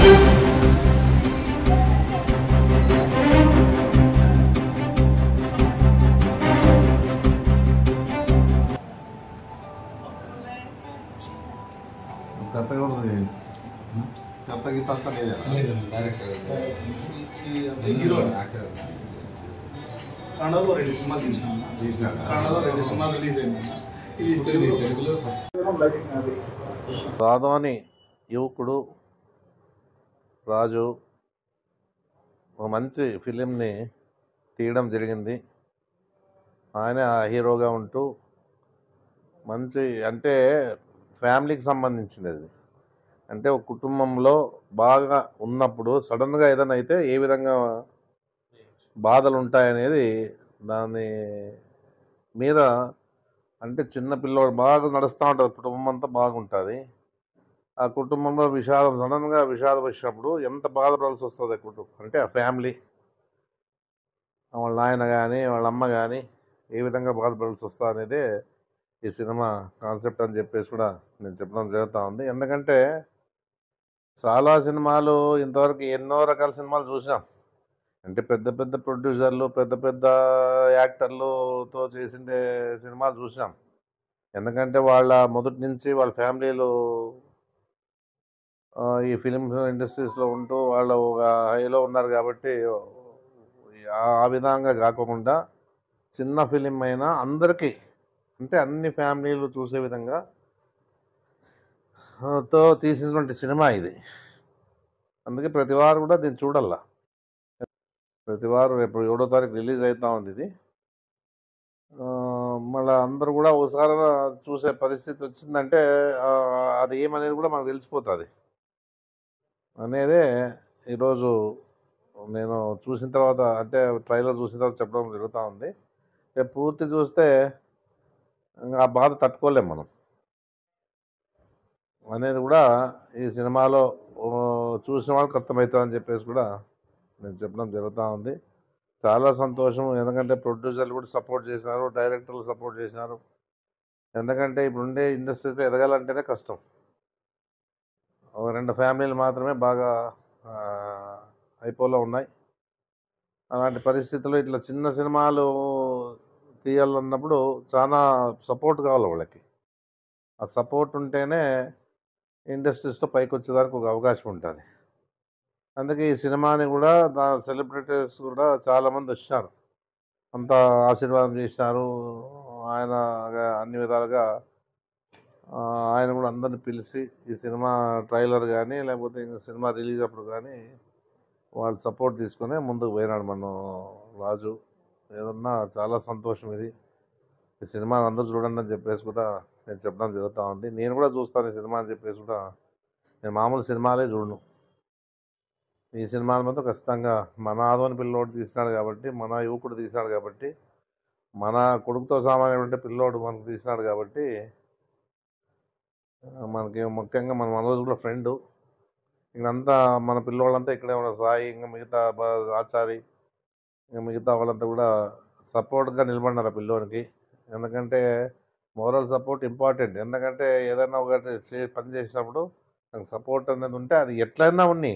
కొత్తగా ఉన్నది కొత్త గీత అంతా లేదా హీరో కన్నడలో రెండు సినిమాలు తీసిన తీసినాడు కన్నడలో రెండు సినిమాలు రిలీజ్ అయింది ఇది తెలుగులో లైటింగ్ అది రాధవ్ అని యువకుడు రాజు ఒక మంచి ఫిలింని తీయడం జరిగింది ఆయన ఆ హీరోగా ఉంటూ మంచి అంటే ఫ్యామిలీకి సంబంధించింది అది అంటే ఒక కుటుంబంలో బాగా ఉన్నప్పుడు సడన్గా ఏదైనా అయితే ఏ విధంగా బాధలు ఉంటాయనేది దాని మీద అంటే చిన్న పిల్లోడు బాగా నడుస్తూ ఉంటుంది కుటుంబం అంతా బాగుంటుంది ఆ కుటుంబంలో విషాదం సడన్గా విషాదం వచ్చినప్పుడు ఎంత బాధపడాల్సి వస్తుంది కుటుంబం అంటే ఆ ఫ్యామిలీ వాళ్ళ నాయన కానీ వాళ్ళ అమ్మ కానీ ఏ విధంగా బాధపడాల్సి వస్తుంది అనేది ఈ సినిమా కాన్సెప్ట్ అని చెప్పేసి కూడా నేను చెప్పడం జరుగుతూ ఉంది ఎందుకంటే చాలా సినిమాలు ఇంతవరకు ఎన్నో రకాల సినిమాలు చూసాం అంటే పెద్ద పెద్ద ప్రొడ్యూసర్లు పెద్ద పెద్ద యాక్టర్లుతో చేసిండే సినిమాలు చూసాం ఎందుకంటే వాళ్ళ మొదటి నుంచి వాళ్ళ ఫ్యామిలీలు ఆ, ఈ ఫిలిం ఇండస్ట్రీస్లో ఉంటూ వాళ్ళు ఒక హైలో ఉన్నారు కాబట్టి ఆ ఆ విధంగా కాకుండా చిన్న ఫిలిం అయినా అందరికీ అంటే అన్ని ఫ్యామిలీలు చూసే విధంగా ఆ, తో తీసినటువంటి సినిమా ఇది అందుకే ప్రతి వారు కూడా దీన్ని చూడాలా ప్రతి వారం రేపు ఏడో తారీఖు రిలీజ్ అవుతా ఉంది ఇది ఆ, మళ్ళీ అందరూ కూడా ఒకసారి చూసే పరిస్థితి వచ్చిందంటే ఆ, అది ఏమనేది కూడా మనకు తెలిసిపోతుంది అనేదే ఈరోజు నేను చూసిన తర్వాత అంటే ట్రైలర్ చూసిన తర్వాత చెప్పడం జరుగుతూ ఉంది రేపు పూర్తి చూస్తే ఇంకా ఆ బాధ తట్టుకోలేం మనం అనేది కూడా ఈ సినిమాలో ఓ, చూసిన వాళ్ళకి అర్థమవుతుందని చెప్పేసి కూడా నేను చెప్పడం జరుగుతూ ఉంది చాలా సంతోషం ఎందుకంటే ప్రొడ్యూసర్లు కూడా సపోర్ట్ చేసినారు డైరెక్టర్లు సపోర్ట్ చేసినారు ఎందుకంటే ఇప్పుడు ఉండే ఇండస్ట్రీలో ఎదగాలంటేనే కష్టం ఒక రెండు ఫ్యామిలీలు మాత్రమే బాగా ఆ, అయిపోలో ఉన్నాయి అలాంటి పరిస్థితుల్లో ఇట్లా చిన్న సినిమాలు తీయాలన్నప్పుడు చాలా సపోర్ట్ కావాలి వాళ్ళకి ఆ సపోర్ట్ ఉంటేనే ఇండస్ట్రీస్లో పైకి వచ్చేదానికి ఒక అవకాశం ఉంటుంది అందుకే ఈ సినిమాని కూడా దా సెలబ్రిటీస్ కూడా చాలామంది వచ్చినారు అంత ఆశీర్వాదం చేసినారు ఆయన అన్ని విధాలుగా ఆ, ఆయన కూడా అందరిని పిలిచి ఈ సినిమా ట్రైలర్ కానీ లేకపోతే ఇంకా సినిమా రిలీజ్ అప్పుడు కానీ వాళ్ళు సపోర్ట్ తీసుకొని ముందుకు పోయినాడు మన రాజు ఏదన్నా చాలా సంతోషం ఇది ఈ సినిమా అందరూ చూడండి అని చెప్పేసి కూడా నేను చెప్పడం జరుగుతూ ఉంది నేను కూడా చూస్తాను ఈ సినిమా అని చెప్పేసి కూడా నేను మామూలు సినిమాలే చూడను ఈ సినిమాల మాత్రం ఖచ్చితంగా మన ఆదోని పిల్లోడు తీసినాడు కాబట్టి మన యువకుడు తీసినాడు కాబట్టి మన కొడుకుతో సామాన్యమైన పిల్లోడు మనకు తీసినాడు కాబట్టి ఆ, మనకి ముఖ్యంగా మన మనోజ్ కూడా ఫ్రెండ్ ఇక్కడంతా మన పిల్లోళ్ళంతా ఇక్కడే ఉన్నారు సాయి ఇంకా మిగతా బా- ఆచారి ఇంకా మిగతా వాళ్ళంతా కూడా సపోర్ట్గా నిలబడినారు ఆ పిల్లోనికి ఎందుకంటే మోరల్ సపోర్ట్ ఇంపార్టెంట్ ఎందుకంటే ఏదైనా ఒకటి చే- పని చేసినప్పుడు నాకు సపోర్ట్ అనేది ఉంటే అది ఎట్లయినా ఉన్ని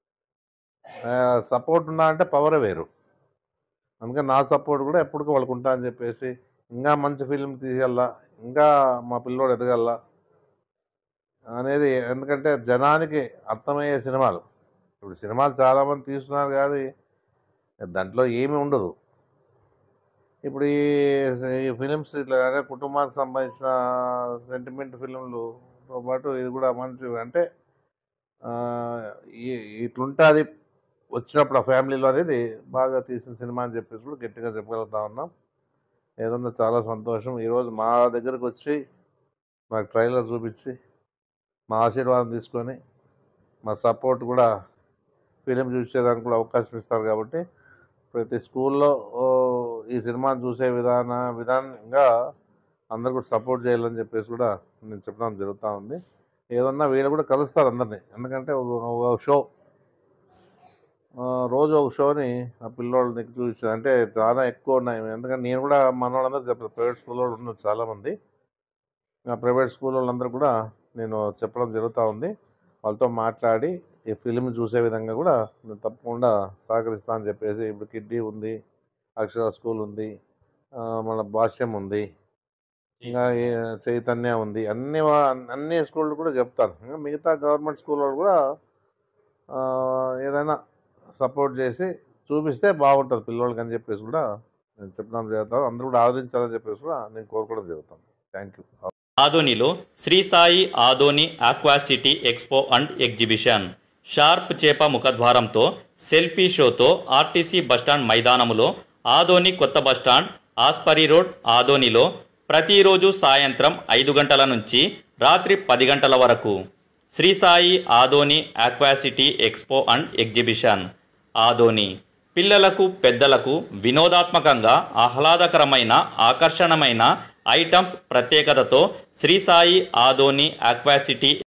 సపోర్ట్ ఉన్నా అంటే పవర్ వేరు అందుకే నా సపోర్ట్ కూడా ఎప్పటికీ వాళ్ళకు ఉంటా అని చెప్పేసి ఇంకా మంచి ఫిల్మ్ తీయాలా ఇంకా మా పిల్లోడు ఎదగల్లా అనేది ఎందుకంటే జనానికి అర్థమయ్యే సినిమాలు ఇప్పుడు సినిమాలు చాలామంది తీస్తున్నారు కానీ దాంట్లో ఏమీ ఉండదు ఇప్పుడు ఈ ఈ ఫిలిమ్స్ ఇట్లా అంటే కుటుంబానికి సంబంధించిన సెంటిమెంట్ ఫిలింలుతో పాటు ఇది కూడా మంచి అంటే ఆ, ఈ- ఇట్లుంటుంది వచ్చినప్పుడు ఆ ఫ్యామిలీలో అనేది బాగా తీసిన సినిమా అని చెప్పేసి కూడా గట్టిగా చెప్పగలుగుతా ఉన్నాం ఏదన్నా చాలా సంతోషం ఈరోజు మా దగ్గరకు వచ్చి మాకు ట్రైలర్ చూపించి మా ఆశీర్వాదం తీసుకొని మా సపోర్ట్ కూడా ఫిలిం చూసేదానికి కూడా అవకాశం ఇస్తారు కాబట్టి ప్రతి స్కూల్లో ఓ, ఈ సినిమాని చూసే విధాన విధానంగా అందరు కూడా సపోర్ట్ చేయాలని చెప్పేసి కూడా నేను చెప్పడం జరుగుతూ ఉంది ఏదన్నా వీళ్ళు కూడా కలుస్తారు అందరినీ ఎందుకంటే ఒక- ఒక షో ఆ, రోజు ఒక షోని ఆ పిల్లోళ్ళని చూపించాను అంటే చాలా ఎక్కువ ఉన్నాయి ఎందుకంటే నేను కూడా మన వాళ్ళందరూ చెప్పాను ప్రైవేట్ స్కూల్ వాళ్ళు ఉన్నారు చాలామంది ఆ ప్రైవేట్ స్కూల్ వాళ్ళందరూ కూడా నేను చెప్పడం జరుగుతూ ఉంది వాళ్ళతో మాట్లాడి ఈ ఫిలిం చూసే విధంగా కూడా నేను తప్పకుండా సహకరిస్తా అని చెప్పేసి ఇప్పుడు కిడ్డీ ఉంది అక్షర స్కూల్ ఉంది ఆ, మన భాష్యం ఉంది ఇంకా ఏ- చైతన్య ఉంది అన్ని వా- అన్ని స్కూళ్ళు కూడా చెప్తాను ఇంకా మిగతా గవర్నమెంట్ స్కూల్ వాళ్ళు కూడా ఆ, ఏదైనా సపోర్ట్ చేసి చూపిస్తే బాగుంటుంది పిల్లలకి అని చెప్పేసి కూడా నేను చెప్పడం జరుగుతాను అందరూ కూడా ఆదరించాలని చెప్పేసి కూడా నేను కోరుకోవడం జరుగుతాను థ్యాంక్ యూ ఆదోనిలో Shri Sai Adoni aqua city expo and exhibition shark చేప ముఖద్వారంతో సెల్ఫీ షోతో ఆర్టీసీ బస్టాండ్ మైదానములో ఆదోని కొత్త బస్టాండ్ ఆస్పరి రోడ్ ఆదోనిలో ప్రతిరోజు సాయంత్రం ఐదు గంటల నుంచి రాత్రి పది గంటల వరకు Shri Sai Adoni aqua city expo and exhibition Adoni పిల్లలకు పెద్దలకు వినోదాత్మకంగా ఆహ్లాదకరమైన ఆకర్షణమైన ఐటమ్స్ ప్రత్యేకతతో శ్రీ సాయి ఆదోని ఆక్వాసిటీ